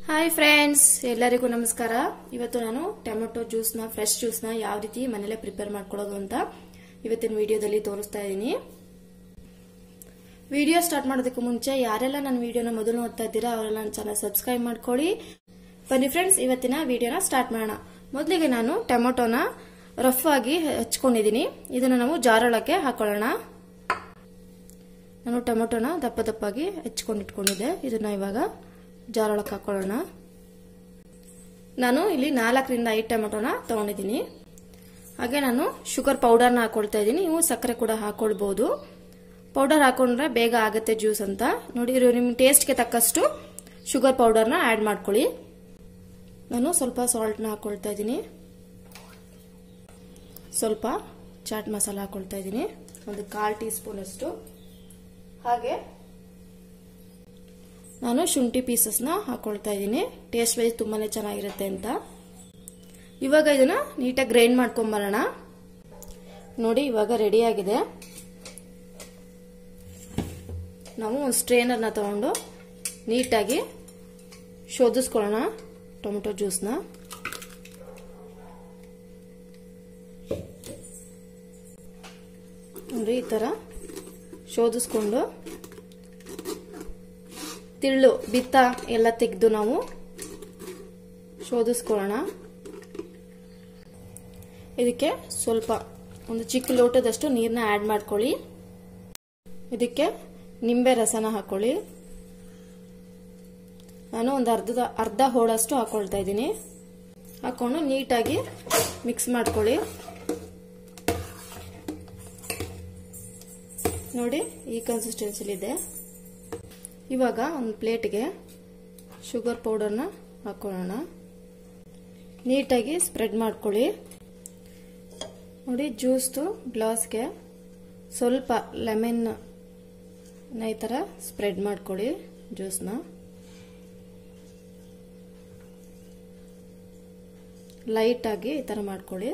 hi friends ಎಲ್ಲರಿಗೂ ನಮಸ್ಕಾರ ಇವತ್ತು ನಾನು ಟೊಮೆಟೊ ಜ್ಯೂಸ್ನ ಫ್ರೆಶ್ ಜ್ಯೂಸ್ನ ಯಾವ ರೀತಿ ಮನೇಲೆ ಪ್ರಿಪೇರ್ ಮಾಡ್ಕೊಳ್ಳೋದು ಅಂತ ಇವತ್ತಿನ ವಿಡಿಯೋದಲ್ಲಿ ತೋರಿಸ್ತಾ ಇದ್ದೀನಿ ವಿಡಿಯೋ ಸ್ಟಾರ್ಟ್ ಮಾಡೋದಕ್ಕೂ ಮುಂಚೆ ಯಾರೆಲ್ಲ ನನ್ನ ವಿಡಿಯೋನ ಮೊದಲು ನೋಡ್ತಾ ಇದ್ದೀರಾ ಅವರೆಲ್ಲ ನನ್ನ ಚಾನಲ್ ಸಬ್ಸ್ಕ್ರೈಬ್ ಮಾಡ್ಕೊಳ್ಳಿ ಬನ್ನಿ ಫ್ರೆಂಡ್ಸ್ ಇವತ್ತಿನ ವಿಡಿಯೋನ ಸ್ಟಾರ್ಟ್ ಮಾಡೋಣ ಮೊದಲಿಗೆ ನಾನು ಟೊಮೆಟೊನ ರಫ್ ಆಗಿ ಹಚ್ಕೊಂಡಿದ್ದೀನಿ ಇದನ್ನು ನಾವು ಜಾರೊಳಕ್ಕೆ ಹಾಕೊಳ್ಳೋಣ ನಾನು ಟೊಮೆಟೊನ ದಪ್ಪ ದಪ್ಪಾಗಿ ಹೆಚ್ಕೊಂಡು ಇಟ್ಕೊಂಡಿದ್ದೆ ಇದನ್ನ ಇವಾಗ ಜಾರೊಳಕ್ಕೆ ಹಾಕೊಳ್ಳೋಣ ನಾನು ಇಲ್ಲಿ ನಾಲ್ಕರಿಂದ ಐದು ಟೊಮೆಟೊನ ತಗೊಂಡಿದ್ದೀನಿ ಹಾಗೆ ನಾನು ಶುಗರ್ ಪೌಡರ್ನ ಹಾಕೊಳ್ತಾ ಇದ್ದೀನಿ ನೀವು ಸಕ್ಕರೆ ಕೂಡ ಹಾಕೊಳ್ಬಹುದು ಪೌಡರ್ ಹಾಕೊಂಡ್ರೆ ಬೇಗ ಆಗುತ್ತೆ ಜ್ಯೂಸ್ ಅಂತ ನೋಡಿ ನಿಮ್ಮ ಟೇಸ್ಟ್ಗೆ ತಕ್ಕಷ್ಟು ಶುಗರ್ ಪೌಡರ್ನ ಆ್ಯಡ್ ಮಾಡ್ಕೊಳ್ಳಿ ನಾನು ಸ್ವಲ್ಪ ಸಾಲ್ಟ್ನ ಹಾಕೊಳ್ತಾ ಇದ್ದೀನಿ ಸ್ವಲ್ಪ ಚಾಟ್ ಮಸಾಲ ಹಾಕೊಳ್ತಾ ಇದ್ದೀನಿ ಒಂದು ಕಾಲು ಟೀ ಸ್ಪೂನ್ ಅಷ್ಟು ಹಾಗೆ ನಾನು ಶುಂಠಿ ಪೀಸಸ್ನ ಹಾಕೊಳ್ತಾ ಇದ್ದೀನಿ ಟೇಸ್ಟ್ ವೈಸ್ ತುಂಬಾನೇ ಚೆನ್ನಾಗಿರುತ್ತೆ ಅಂತ ಇವಾಗ ಇದನ್ನ ನೀಟಾಗಿ ಗ್ರೈಂಡ್ ಮಾಡ್ಕೊಂಬರೋಣ ನೋಡಿ ಇವಾಗ ರೆಡಿ ಆಗಿದೆ ನಾವು ಒಂದು ಸ್ಟ್ರೇನರ್ನ ತಗೊಂಡು ನೀಟಾಗಿ ಶೋಧಿಸ್ಕೊಳ್ಳೋಣ ಟೊಮೆಟೊ ಜ್ಯೂಸ್ನ ನೋಡಿ ಈ ಥರ ಶೋಧಿಸ್ಕೊಂಡು ತಿಳ್ಳು ಬಿತ್ತ ಎಲ್ಲ ತೆಗೆದು ನಾವು ಶೋಧಿಸ್ಕೊಳ್ಳೋಣ ಇದಕ್ಕೆ ಸ್ವಲ್ಪ ಒಂದು ಚಿಕ್ಕ ಲೋಟದಷ್ಟು ನೀರನ್ನ ಆ್ಯಡ್ ಮಾಡ್ಕೊಳ್ಳಿ ಇದಕ್ಕೆ ನಿಂಬೆ ರಸನ ಹಾಕೊಳ್ಳಿ ನಾನು ಒಂದು ಅರ್ಧದ ಅರ್ಧ ಹೋಳಷ್ಟು ಹಾಕೊಳ್ತಾ ಇದ್ದೀನಿ ಹಾಕೊಂಡು ನೀಟಾಗಿ ಮಿಕ್ಸ್ ಮಾಡ್ಕೊಳ್ಳಿ ನೋಡಿ ಈ ಕನ್ಸಿಸ್ಟೆನ್ಸಿಲಿದೆ ಇವಾಗ ಒಂದು ಪ್ಲೇಟ್ಗೆ ಶುಗರ್ ಪೌಡರ್ನ ಹಾಕೊಳ್ಳೋಣ ನೀಟಾಗಿ ಸ್ಪ್ರೆಡ್ ಮಾಡ್ಕೊಳ್ಳಿ ನೋಡಿ ಜ್ಯೂಸ್ದು ಗ್ಲಾಸ್ಗೆ ಸ್ವಲ್ಪ ಲೆಮನ್ ಈ ಥರ ಸ್ಪ್ರೆಡ್ ಮಾಡ್ಕೊಳ್ಳಿ ಜ್ಯೂಸ್ನ ಲೈಟಾಗಿ ಈ ಥರ ಮಾಡ್ಕೊಳ್ಳಿ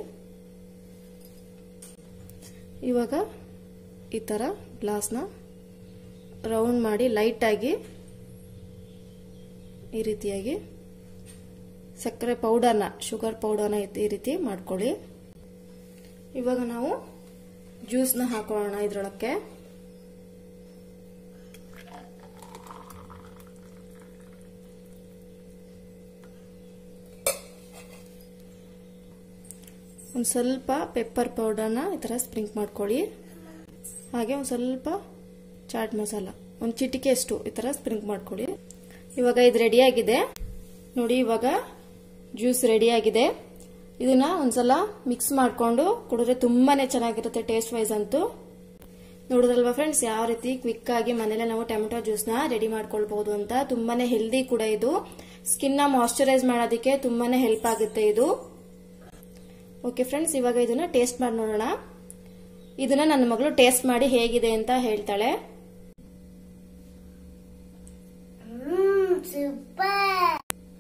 ಇವಾಗ ಈ ಥರ ಗ್ಲಾಸ್ನ ರೌಂಡ್ ಮಾಡಿ ಲೈಟಾಗಿ ಈ ರೀತಿಯಾಗಿ ಸಕ್ಕರೆ ಪೌಡರ್ನ ಶುಗರ್ ಪೌಡರ್ನ ಈ ರೀತಿ ಮಾಡ್ಕೊಳ್ಳಿ ಇವಾಗ ನಾವು ಜ್ಯೂಸ್ನ ಹಾಕೊಳ್ಳೋಣ ಇದ್ರೊಳಕ್ಕೆ ಒಂದು ಸ್ವಲ್ಪ ಪೆಪ್ಪರ್ ಪೌಡರ್ನ ಈ ಥರ ಸ್ಪ್ರಿಂಕ್ ಮಾಡ್ಕೊಳ್ಳಿ ಹಾಗೆ ಒಂದು ಸ್ವಲ್ಪ ಚಾಟ್ ಮಸಾಲ ಒಂದು ಚಿಟಿಕೆ ಅಷ್ಟು ಈ ಥರ ಸ್ಪ್ರಿಂಕ್ ಮಾಡ್ಕೊಳ್ಳಿ ಇವಾಗ ಇದು ರೆಡಿಯಾಗಿದೆ ನೋಡಿ ಇವಾಗ ಜ್ಯೂಸ್ ರೆಡಿಯಾಗಿದೆ ಇದನ್ನ ಒಂದ್ಸಲ ಮಿಕ್ಸ್ ಮಾಡಿಕೊಂಡು ಕುಡಿದ್ರೆ ತುಂಬಾನೇ ಚೆನ್ನಾಗಿರುತ್ತೆ ಟೇಸ್ಟ್ ವೈಸ್ ಅಂತೂ ನೋಡಿದ್ರಲ್ವಾ ಫ್ರೆಂಡ್ಸ್ ಯಾವ ರೀತಿ ಕ್ವಿಕ್ ಆಗಿ ಮನೇಲೆ ನಾವು ಟೊಮೆಟೊ ಜ್ಯೂಸ್ನ ರೆಡಿ ಮಾಡ್ಕೊಳ್ಬಹುದು ಅಂತ ತುಂಬಾನೇ ಹೆಲ್ದಿ ಕೂಡ ಇದು ಸ್ಕಿನ್ ನ ಮಾಯಶ್ಚರೈಸ್ ಮಾಡೋದಕ್ಕೆ ತುಂಬಾನೇ ಹೆಲ್ಪ್ ಆಗುತ್ತೆ ಇದು ಓಕೆ ಫ್ರೆಂಡ್ಸ್ ಇವಾಗ ಇದನ್ನ ಟೇಸ್ಟ್ ಮಾಡಿ ನೋಡೋಣ ಇದನ್ನ ನನ್ನ ಮಗಳು ಟೇಸ್ಟ್ ಮಾಡಿ ಹೇಗಿದೆ ಅಂತ ಹೇಳ್ತಾಳೆ ಸೂಪರ್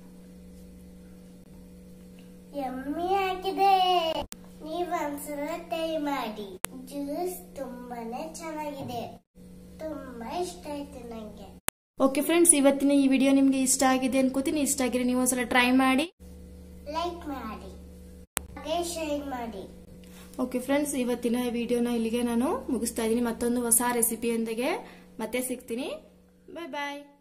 ಯಮ್ಮಿ ಆಗಿದೆ ನೀವೊಂದ್ಸಲ ಟ್ರೈ ಮಾಡಿ ಜ್ಯೂಸ್ ತುಂಬಾನೇ ಚೆನ್ನಾಗಿದೆ ತುಂಬಾ ಇಷ್ಟ ಆಯ್ತು ನಂಗೆ ಓಕೆ ಫ್ರೆಂಡ್ಸ್ ಇವತ್ತಿನ ಈ ವಿಡಿಯೋ ನಿಮ್ಗೆ ಇಷ್ಟ ಆಗಿದೆ ಅನ್ಕೋತೀನಿ ಇಷ್ಟ ಆಗಿದ್ರೆ ನೀವು ಒಂದ್ಸಲ ಟ್ರೈ ಮಾಡಿ ಲೈಕ್ ಮಾಡಿ ಹಾಗೆ ಶೇರ್ ಮಾಡಿ ಓಕೆ ಫ್ರೆಂಡ್ಸ್ ಇವತ್ತಿನ ವಿಡಿಯೋನ ಇಲ್ಲಿಗೆ ನಾನು ಮುಗಿಸ್ತಾ ಇದ್ದೀನಿ ಮತ್ತೊಂದು ಹೊಸ ರೆಸಿಪಿಯೊಂದಿಗೆ ಮತ್ತೆ ಸಿಗ್ತೀನಿ ಬಾಯ್ ಬಾಯ್